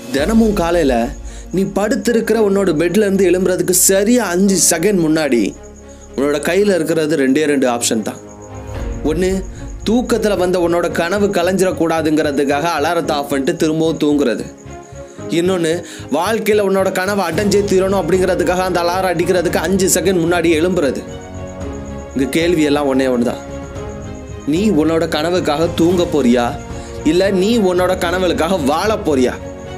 தினமும் காலையில நீ படுத்திருக்கிற உன்னோட பெட்ல இருந்து எழும்புறதுக்கு சரியா அஞ்சு செகண்ட் முன்னாடி உன்னோட கையில இருக்கிறது ரெண்டே ரெண்டு ஆப்ஷன் தான் ஒன்று தூக்கத்தில் வந்த உன்னோட கனவு கலைஞ்சிடக்கூடாதுங்கிறதுக்காக அலாரத்தை ஆஃப் பண்ணிட்டு திரும்பவும் தூங்குறது இன்னொன்று வாழ்க்கையில் உன்னோட கனவை அடைஞ்சே தீரணும் அப்படிங்கிறதுக்காக அந்த அலாரம் அடிக்கிறதுக்கு அஞ்சு செகண்ட் முன்னாடி எழும்புறது இங்கே கேள்வி எல்லாம் ஒன்றே ஒன்று தான் நீ உன்னோட கனவுக்காக தூங்க போறியா இல்லை நீ உன்னோட கனவுகளுக்காக வாழ போறியா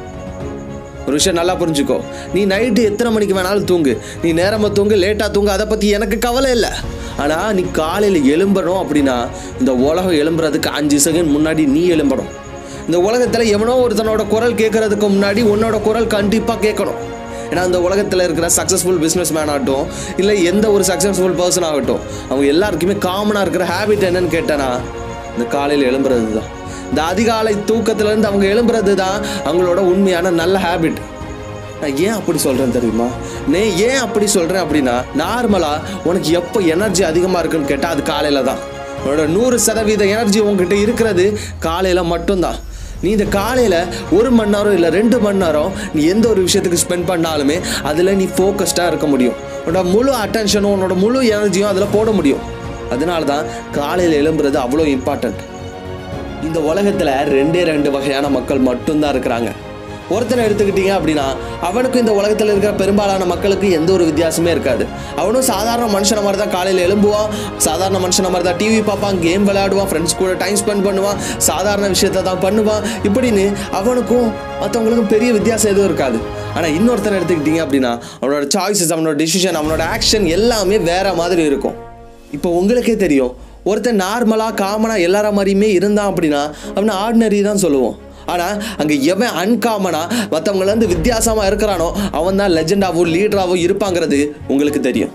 ஒரு விஷயம் நல்லா புரிஞ்சுக்கோ நீ நைட்டு எத்தனை மணிக்கு வேணாலும் தூங்கு நீ நேரமாக தூங்கு லேட்டாக தூங்கு அதை பற்றி எனக்கு கவலை இல்லை ஆனால் நீ காலையில் எழும்பணும் அப்படின்னா இந்த உலகம் எழும்புறதுக்கு அஞ்சு செகண்ட் முன்னாடி நீ எழும்பணும் இந்த உலகத்தில் எவனோ ஒருத்தனோட குரல் கேட்கறதுக்கு முன்னாடி உன்னோட குரல் கண்டிப்பாக கேட்கணும் ஏன்னா இந்த உலகத்தில் இருக்கிற சக்ஸஸ்ஃபுல் பிஸ்னஸ் மேன் ஆகட்டும் இல்லை எந்த ஒரு சக்ஸஸ்ஃபுல் பர்சன் ஆகட்டும் அவங்க எல்லாருக்குமே காமனாக இருக்கிற ஹேபிட் என்னன்னு கேட்டேன்னா இந்த காலையில் எழும்புறது தான் இந்த அதிகாலை தூக்கத்திலேருந்து அவங்க எழும்புறது தான் அவங்களோட உண்மையான நல்ல ஹேபிட் நான் ஏன் அப்படி சொல்கிறேன் தெரியுமா நே ஏன் அப்படி சொல்கிறேன் அப்படின்னா நார்மலாக உனக்கு எப்போ எனர்ஜி அதிகமாக இருக்குன்னு கேட்டால் அது காலையில் தான் உன்னோட நூறு சதவீத எனர்ஜி உங்ககிட்ட இருக்கிறது காலையில் மட்டும்தான் நீ இந்த காலையில் ஒரு மணி நேரம் இல்லை ரெண்டு மணி நேரம் நீ எந்த ஒரு விஷயத்துக்கு ஸ்பெண்ட் பண்ணாலுமே அதில் நீ ஃபோக்கஸ்டாக இருக்க முடியும் உன்னோட முழு அட்டென்ஷனும் உன்னோட முழு எனர்ஜியும் அதில் போட முடியும் அதனால தான் காலையில் எழும்புறது அவ்வளோ இம்பார்ட்டண்ட் இந்த உலகத்தில் ரெண்டே ரெண்டு வகையான மக்கள் மட்டும்தான் இருக்கிறாங்க ஒருத்தனை எடுத்துக்கிட்டீங்க அப்படின்னா அவனுக்கும் இந்த உலகத்தில் இருக்கிற பெரும்பாலான மக்களுக்கு எந்த ஒரு வித்தியாசமே இருக்காது அவனும் சாதாரண மனுஷன மாதிரி தான் காலையில் எழும்புவான் சாதாரண மனுஷன மாதிரி தான் டிவி பார்ப்பான் கேம் விளையாடுவான் ஃப்ரெண்ட்ஸ் கூட டைம் ஸ்பெண்ட் பண்ணுவான் சாதாரண விஷயத்தை தான் பண்ணுவான் இப்படின்னு அவனுக்கும் மற்றவங்களுக்கும் பெரிய வித்தியாசம் எதுவும் இருக்காது ஆனால் இன்னொருத்தனை எடுத்துக்கிட்டீங்க அப்படின்னா அவனோட சாய்ஸஸ் அவனோட டிசிஷன் அவனோட ஆக்ஷன் எல்லாமே வேற மாதிரி இருக்கும் இப்போ உங்களுக்கே தெரியும் ஒருத்தன் நார்மலாக காமனாக எல்லார மாதிரியுமே இருந்தான் அப்படின்னா அவனை ஆர்டினரி தான் சொல்லுவோம் ஆனால் அங்கே எவன் அன்காமனாக மற்றவங்களேருந்து வித்தியாசமாக இருக்கிறானோ அவன் தான் லெஜெண்டாகவும் லீடராகவும் இருப்பாங்கிறது உங்களுக்கு தெரியும்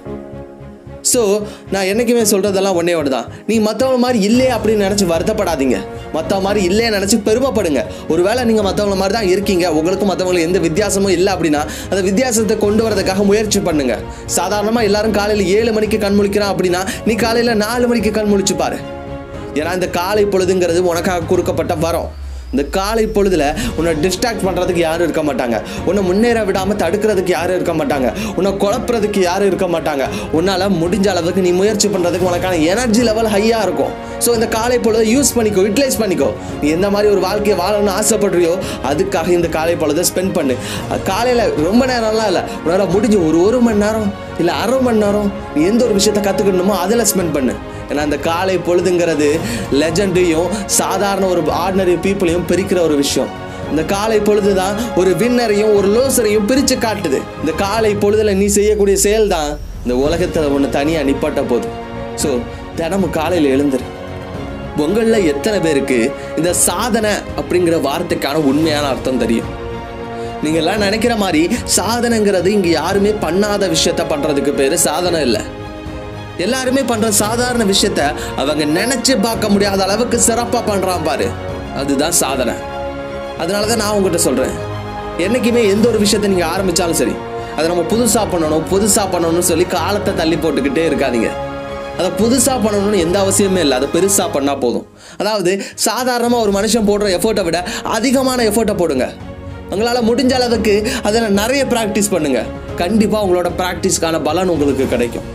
ஸோ நான் என்றைக்குமே சொல்கிறதெல்லாம் ஒன்றே ஒன்று தான் நீ மற்றவங்க மாதிரி இல்லையே அப்படின்னு நினச்சி வருத்தப்படாதீங்க மற்ற மாதிரி இல்லையே நினச்சி பெருமைப்படுங்க ஒருவேளை நீங்கள் மற்றவங்கள மாதிரி தான் இருக்கீங்க உங்களுக்கு மற்றவங்களுக்கு எந்த வித்தியாசமும் இல்லை அப்படின்னா அந்த வித்தியாசத்தை கொண்டு வரதுக்காக முயற்சி பண்ணுங்க சாதாரணமாக எல்லாரும் காலையில் ஏழு மணிக்கு கண் முழிக்கிறான் அப்படின்னா நீ காலையில் நாலு மணிக்கு கண் முழிச்சு பாரு ஏன்னா இந்த காலை பொழுதுங்கிறது உனக்காக கொடுக்கப்பட்ட வரம் இந்த காலை பொழுதுல உன்னை டிஸ்ட்ராக்ட் பண்ணுறதுக்கு யாரும் இருக்க மாட்டாங்க உன்னை முன்னேற விடாமல் தடுக்கிறதுக்கு யாரும் இருக்க மாட்டாங்க உன்னை குழப்புறதுக்கு யாரும் இருக்க மாட்டாங்க உன்னால் முடிஞ்ச அளவுக்கு நீ முயற்சி பண்ணுறதுக்கு உனக்கான எனர்ஜி லெவல் ஹையாக இருக்கும் ஸோ இந்த காலை பொழுதை யூஸ் பண்ணிக்கோ யூட்டிலைஸ் பண்ணிக்கோ நீ எந்த மாதிரி ஒரு வாழ்க்கையை வாழணும்னு ஆசைப்படுறியோ அதுக்காக இந்த காலை பொழுதை ஸ்பெண்ட் பண்ணு காலையில் ரொம்ப நேரம்லாம் இல்லை உன்னால் முடிஞ்சு ஒரு ஒரு மணி நேரம் இல்லை அரை மணி நேரம் நீ எந்த ஒரு விஷயத்தை கற்றுக்கணுமோ அதில் ஸ்பெண்ட் பண்ணு ஏன்னா அந்த காலை பொழுதுங்கிறது லெஜண்டையும் சாதாரண ஒரு ஆர்டினரி பீப்புளையும் பிரிக்கிற ஒரு விஷயம் இந்த காலை பொழுது தான் ஒரு வின்னரையும் ஒரு லோசரையும் பிரித்து காட்டுது இந்த காலை பொழுதுல நீ செய்யக்கூடிய செயல் தான் இந்த உலகத்தில் ஒன்று தனியாக நிப்பாட்ட போகுது ஸோ தினமும் காலையில் எழுந்துரு உங்களில் எத்தனை பேருக்கு இந்த சாதனை அப்படிங்கிற வார்த்தைக்கான உண்மையான அர்த்தம் தெரியும் நீங்க எல்லாம் நினைக்கிற மாதிரி சாதனைங்கிறது இங்க யாருமே பண்ணாத விஷயத்த பண்றதுக்கு பேரு சாதனை இல்லை எல்லாருமே பண்ற சாதாரண விஷயத்த அவங்க நினைச்சு பார்க்க முடியாத அளவுக்கு சிறப்பா பண்றான் பாரு அதுதான் சாதனை அதனால தான் நான் உங்ககிட்ட சொல்றேன் என்னைக்குமே எந்த ஒரு விஷயத்தை நீங்க ஆரம்பிச்சாலும் சரி அதை நம்ம புதுசா பண்ணணும் புதுசா பண்ணணும்னு சொல்லி காலத்தை தள்ளி போட்டுக்கிட்டே இருக்காதீங்க அதை புதுசாக பண்ணணும்னு எந்த அவசியமே இல்லை அதை பெருசாக பண்ணால் போதும் அதாவது சாதாரணமாக ஒரு மனுஷன் போடுற எஃபர்ட்டை விட அதிகமான எஃபர்ட்டை போடுங்க உங்களால் முடிஞ்ச அளவுக்கு அதில் நிறைய ப்ராக்டிஸ் பண்ணுங்க கண்டிப்பாக உங்களோட ப்ராக்டிஸ்க்கான பலன் உங்களுக்கு கிடைக்கும்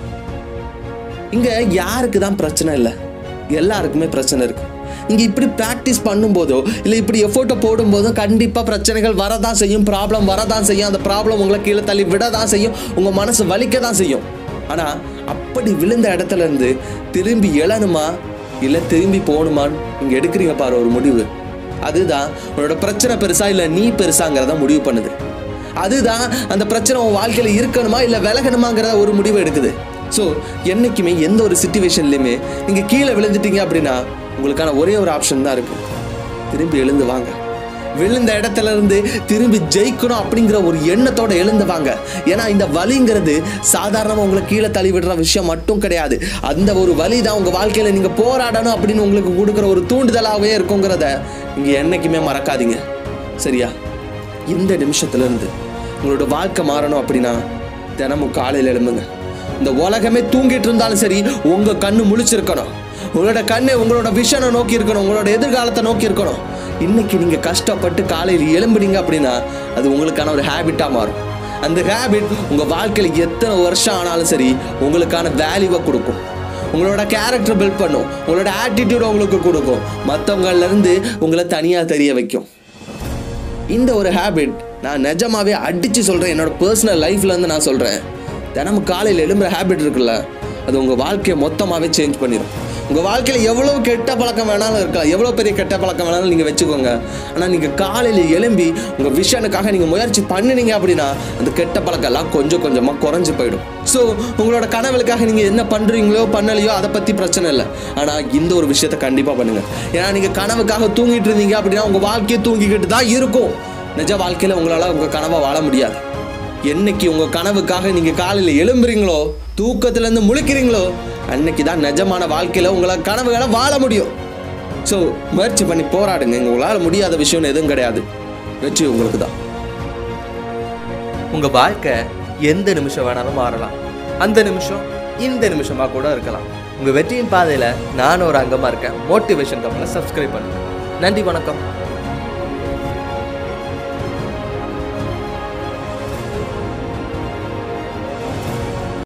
இங்கே யாருக்கு தான் பிரச்சனை இல்லை எல்லாருக்குமே பிரச்சனை இருக்கு இங்கே இப்படி ப்ராக்டிஸ் பண்ணும்போதோ இல்லை இப்படி எஃபோர்ட்டை போடும்போதோ கண்டிப்பாக பிரச்சனைகள் வரதான் செய்யும் ப்ராப்ளம் வரதான் செய்யும் அந்த ப்ராப்ளம் உங்களை கீழே தள்ளி விட தான் செய்யும் உங்கள் மனசு வலிக்க தான் செய்யும் ஆனால் அப்படி விழுந்த இடத்துல இருந்து திரும்பி எழணுமா இல்லை திரும்பி போகணுமான்னு இங்கே எடுக்கிறீங்க பாரு ஒரு முடிவு அதுதான் உன்னோட பிரச்சனை பெருசா இல்லை நீ பெருசாங்கிறத முடிவு பண்ணுது அதுதான் அந்த பிரச்சனை உன் வாழ்க்கையில் இருக்கணுமா இல்லை விலகணுமாங்கிறத ஒரு முடிவு எடுக்குது ஸோ என்னைக்குமே எந்த ஒரு சுச்சுவேஷன்லையுமே நீங்கள் கீழே விழுந்துட்டீங்க அப்படின்னா உங்களுக்கான ஒரே ஒரு ஆப்ஷன் தான் இருக்கு திரும்பி எழுந்து வாங்க விழுந்த இடத்துல இருந்து திரும்பி ஜெயிக்கணும் அப்படிங்கிற ஒரு எண்ணத்தோட எழுந்து வாங்க ஏன்னா இந்த வலிங்கிறது சாதாரணமாக உங்களை கீழே தள்ளி விடுற விஷயம் மட்டும் கிடையாது அந்த ஒரு வலி தான் உங்கள் வாழ்க்கையில் நீங்கள் போராடணும் அப்படின்னு உங்களுக்கு கொடுக்குற ஒரு தூண்டுதலாகவே இருக்குங்கிறத நீங்கள் என்னைக்குமே மறக்காதீங்க சரியா இந்த நிமிஷத்துல இருந்து உங்களோட வாழ்க்கை மாறணும் அப்படின்னா தினமும் காலையில் எழும்புங்க இந்த உலகமே தூங்கிட்டு இருந்தாலும் சரி உங்க கண்ணு முழிச்சிருக்கணும் உங்களோட கண்ணு உங்களோட விஷனை நோக்கி இருக்கணும் உங்களோட எதிர்காலத்தை நோக்கி இருக்கணும் இன்னைக்கு நீங்கள் கஷ்டப்பட்டு காலையில் எழும்புனீங்க அப்படின்னா அது உங்களுக்கான ஒரு ஹேபிட்டாக மாறும் அந்த ஹேபிட் உங்கள் வாழ்க்கையில் எத்தனை வருஷம் ஆனாலும் சரி உங்களுக்கான வேல்யூவை கொடுக்கும் உங்களோட கேரக்டர் பில்ட் பண்ணும் உங்களோட ஆட்டிடியூட் உங்களுக்கு கொடுக்கும் மற்றவங்கள்லேருந்து உங்களை தனியாக தெரிய வைக்கும் இந்த ஒரு ஹேபிட் நான் நிஜமாவே அடித்து சொல்கிறேன் என்னோட பர்சனல் லைஃப்லேருந்து நான் சொல்கிறேன் தினமும் காலையில் எழும்புற ஹேபிட் இருக்குல்ல அது உங்கள் வாழ்க்கையை மொத்தமாகவே சேஞ்ச் பண்ணிடும் உங்கள் வாழ்க்கையில் எவ்வளோ கெட்ட பழக்கம் வேணாலும் இருக்கலாம் எவ்வளோ பெரிய கெட்ட பழக்கம் வேணாலும் நீங்கள் வச்சுக்கோங்க ஆனால் நீங்கள் காலையில் எழும்பி உங்கள் விஷனுக்காக நீங்கள் முயற்சி பண்ணினீங்க அப்படின்னா அந்த கெட்ட பழக்கம் எல்லாம் கொஞ்சம் கொஞ்சமாக குறைஞ்சு போயிடும் ஸோ உங்களோட கனவுகளுக்காக நீங்கள் என்ன பண்ணுறீங்களோ பண்ணலையோ அதை பற்றி பிரச்சனை இல்லை ஆனால் இந்த ஒரு விஷயத்தை கண்டிப்பாக பண்ணுங்கள் ஏன்னா நீங்கள் கனவுக்காக தூங்கிட்டு இருந்தீங்க அப்படின்னா உங்கள் வாழ்க்கையை தூங்கிக்கிட்டு தான் இருக்கும் நிஜ வாழ்க்கையில் உங்களால் உங்கள் கனவை வாழ முடியாது என்னைக்கு உங்கள் கனவுக்காக நீங்கள் காலையில் எழும்புறீங்களோ தூக்கத்துலேருந்து முழிக்கிறீங்களோ அன்னைக்கு தான் நிஜமான வாழ்க்கையில் உங்களால் கனவுகளை வாழ முடியும் ஸோ முயற்சி பண்ணி போராடுங்க உங்களால் முடியாத விஷயம்னு எதுவும் கிடையாது வெற்றி உங்களுக்கு தான் உங்கள் வாழ்க்கை எந்த நிமிஷம் வேணாலும் மாறலாம் அந்த நிமிஷம் இந்த நிமிஷமாக கூட இருக்கலாம் உங்கள் வெற்றியின் பாதையில் நானும் ஒரு அங்கமாக இருக்கேன் மோட்டிவேஷன் கம்பெனியில் சப்ஸ்கிரைப் பண்ணுங்கள் நன்றி வணக்கம்